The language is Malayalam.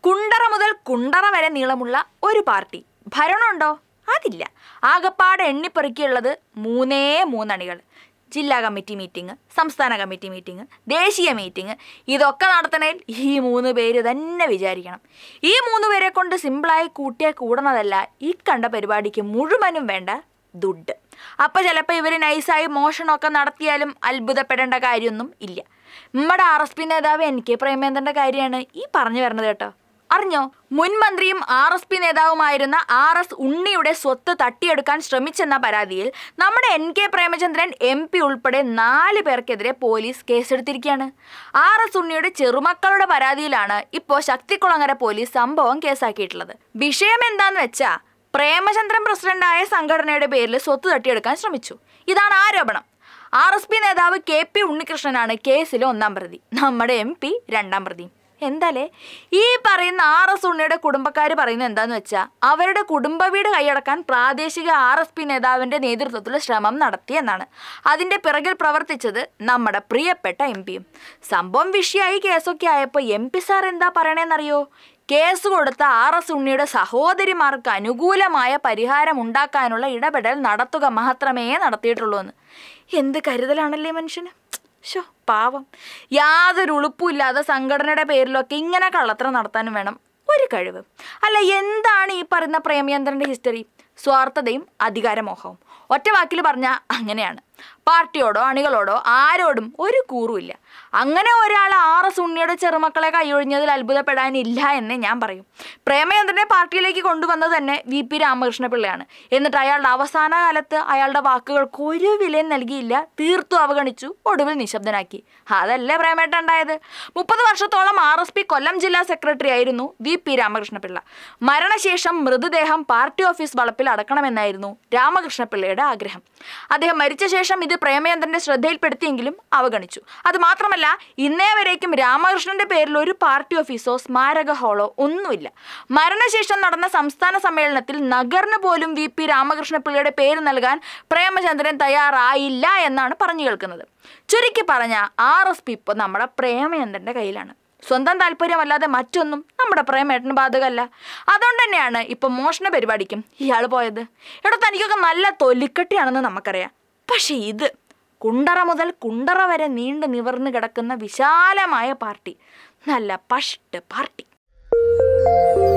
കുണ്ടറ മുതൽ കുണ്ടറ വരെ നീളമുള്ള ഒരു പാർട്ടി ഭരണമുണ്ടോ അതില്ല ആകപ്പാടെ എണ്ണിപ്പെറുക്കിയുള്ളത് മൂന്നേ മൂന്നണികൾ ജില്ലാ കമ്മിറ്റി മീറ്റിംഗ് സംസ്ഥാന കമ്മിറ്റി മീറ്റിംഗ് ദേശീയ മീറ്റിംഗ് ഇതൊക്കെ നടത്തണേൽ ഈ മൂന്ന് പേര് തന്നെ വിചാരിക്കണം ഈ മൂന്ന് പേരെ കൊണ്ട് സിമ്പിളായി കൂട്ടിയാൽ കൂടണതല്ല ഈ കണ്ട പരിപാടിക്ക് മുഴുവനും വേണ്ട ദുഡ് അപ്പം ചിലപ്പോൾ ഇവർ നൈസായി മോഷണമൊക്കെ നടത്തിയാലും അത്ഭുതപ്പെടേണ്ട കാര്യമൊന്നും ഇല്ല നമ്മുടെ ആർ എസ് പി നേതാവ് എൻ കെ പ്രേമേന്ദ്രൻ്റെ കാര്യമാണ് ഈ പറഞ്ഞു വരുന്നത് കേട്ടോ അറിഞ്ഞോ മുൻ മന്ത്രിയും ആർ എസ് പി നേതാവുമായിരുന്ന ആർ എസ് ഉണ്ണിയുടെ സ്വത്ത് തട്ടിയെടുക്കാൻ ശ്രമിച്ചെന്ന പരാതിയിൽ നമ്മുടെ N K Premachandran M P ഉൾപ്പെടെ നാല് പേർക്കെതിരെ പോലീസ് കേസെടുത്തിരിക്കുകയാണ് ആർ എസ് ഉണ്ണിയുടെ ചെറുമക്കളുടെ പരാതിയിലാണ് ഇപ്പോൾ ശക്തികുളങ്ങര പോലീസ് സംഭവം കേസാക്കിയിട്ടുള്ളത് വിഷയം എന്താന്ന് വെച്ചാ പ്രേമചന്ദ്രൻ പ്രസിഡന്റായ സംഘടനയുടെ പേരിൽ സ്വത്ത് തട്ടിയെടുക്കാൻ ശ്രമിച്ചു ഇതാണ് ആരോപണം ആർ എസ് പി നേതാവ് കെ പി ഉണ്ണികൃഷ്ണനാണ് കേസിലെ ഒന്നാം പ്രതി നമ്മുടെ എം പി രണ്ടാം പ്രതിയും എന്താലേ ഈ പറയുന്ന ആർ എസ് ഉണ്ണിയുടെ കുടുംബക്കാർ പറയുന്നത് എന്താന്ന് വെച്ചാൽ അവരുടെ കുടുംബ വീട് കൈയടക്കാൻ പ്രാദേശിക ആർ എസ് പി നേതാവിൻ്റെ നേതൃത്വത്തിൽ ശ്രമം നടത്തിയെന്നാണ് അതിൻ്റെ പിറകിൽ പ്രവർത്തിച്ചത് നമ്മുടെ പ്രിയപ്പെട്ട എം പിയും സംഭവം വിഷയമായി കേസൊക്കെ ആയപ്പോൾ എം പി സാർ എന്താ പറയണേന്നറിയോ കേസ് കൊടുത്ത ആർ എസ് ഉണ്ണിയുടെ സഹോദരിമാർക്ക് അനുകൂലമായ പരിഹാരം ഉണ്ടാക്കാനുള്ള ഇടപെടൽ നടത്തുക മാത്രമേ നടത്തിയിട്ടുള്ളൂ എന്ന് എന്ത് കരുതലാണല്ലേ മനുഷ്യന് ഷോ പാവം യാതൊരു ഉളുപ്പുമില്ലാതെ സംഘടനയുടെ പേരിലൊക്കെ ഇങ്ങനെ കള്ളത്തരം നടത്താനും വേണം ഒരു കഴിവ് അല്ല എന്താണ് ഈ പറയുന്ന പ്രേമചന്ദ്രൻ്റെ ഹിസ്റ്ററി സ്വാർത്ഥതയും അധികാരമോഹവും ഒറ്റ വാക്കിൽ പറഞ്ഞാൽ അങ്ങനെയാണ് പാർട്ടിയോടോ അണികളോടോ ആരോടും ഒരു കൂറുമില്ല അങ്ങനെ ഒരാൾ ആർ എസ് ഉണ്ണിയുടെ ചെറുമക്കളെ കൈയൊഴിഞ്ഞതിൽ അത്ഭുതപ്പെടാനില്ല എന്നേ ഞാൻ പറയും പ്രേമചന്ദ്രനെ പാർട്ടിയിലേക്ക് കൊണ്ടുവന്നത് തന്നെ വി പി രാമകൃഷ്ണ പിള്ളയാണ് എന്നിട്ട് അയാളുടെ അവസാന കാലത്ത് അയാളുടെ വാക്കുകൾക്ക് ഒരു വിലയും നൽകിയില്ല തീർത്തും അവഗണിച്ചു ഒടുവിൽ നിശബ്ദനാക്കി അതല്ലേ പ്രേമേട്ടൻ ഉണ്ടായത് മുപ്പത് വർഷത്തോളം ആർ എസ് പി കൊല്ലം ജില്ലാ സെക്രട്ടറി ആയിരുന്നു വി പി രാമകൃഷ്ണപിള്ള മരണശേഷം മൃതദേഹം പാർട്ടി ഓഫീസ് വളപ്പിൽ അടക്കണമെന്നായിരുന്നു രാമകൃഷ്ണപിള്ളയുടെ ആഗ്രഹം അദ്ദേഹം മരിച്ച ശേഷം ഇത് പ്രേമചന്ദ്രന്റെ ശ്രദ്ധയിൽപ്പെടുത്തിയെങ്കിലും അവഗണിച്ചു അത് മാത്രമല്ല ഇന്നേ വരേക്കും രാമകൃഷ്ണന്റെ പേരിൽ ഒരു പാർട്ടി ഓഫീസോ സ്മാരക ഹാളോ ഒന്നുമില്ല മരണശേഷം നടന്ന സംസ്ഥാന സമ്മേളനത്തിൽ നഗറിന് പോലും വി പി രാമകൃഷ്ണപിള്ളയുടെ പേര് നൽകാൻ പ്രേമചന്ദ്രൻ തയ്യാറായില്ല എന്നാണ് പറഞ്ഞു കേൾക്കുന്നത് ചുരുക്കി പറഞ്ഞ ആർ എസ് പി ഇപ്പോൾ നമ്മുടെ പ്രേമചന്ദ്രന്റെ കയ്യിലാണ് സ്വന്തം താല്പര്യമല്ലാതെ മറ്റൊന്നും നമ്മുടെ പ്രേമേട്ടന് ബാധകമല്ല അതുകൊണ്ട് തന്നെയാണ് ഇപ്പം മോഷണ പരിപാടിക്കും ഇയാൾ പോയത് എടോ തനിക്കൊക്കെ നല്ല തൊലിക്കട്ടിയാണെന്ന് നമുക്കറിയാം പക്ഷേ ഇത് കുണ്ടറ മുതൽ കുണ്ടറ വരെ നീണ്ടു നിവർന്നു കിടക്കുന്ന വിശാലമായ പാർട്ടി നല്ല പഷ്ട് പാർട്ടി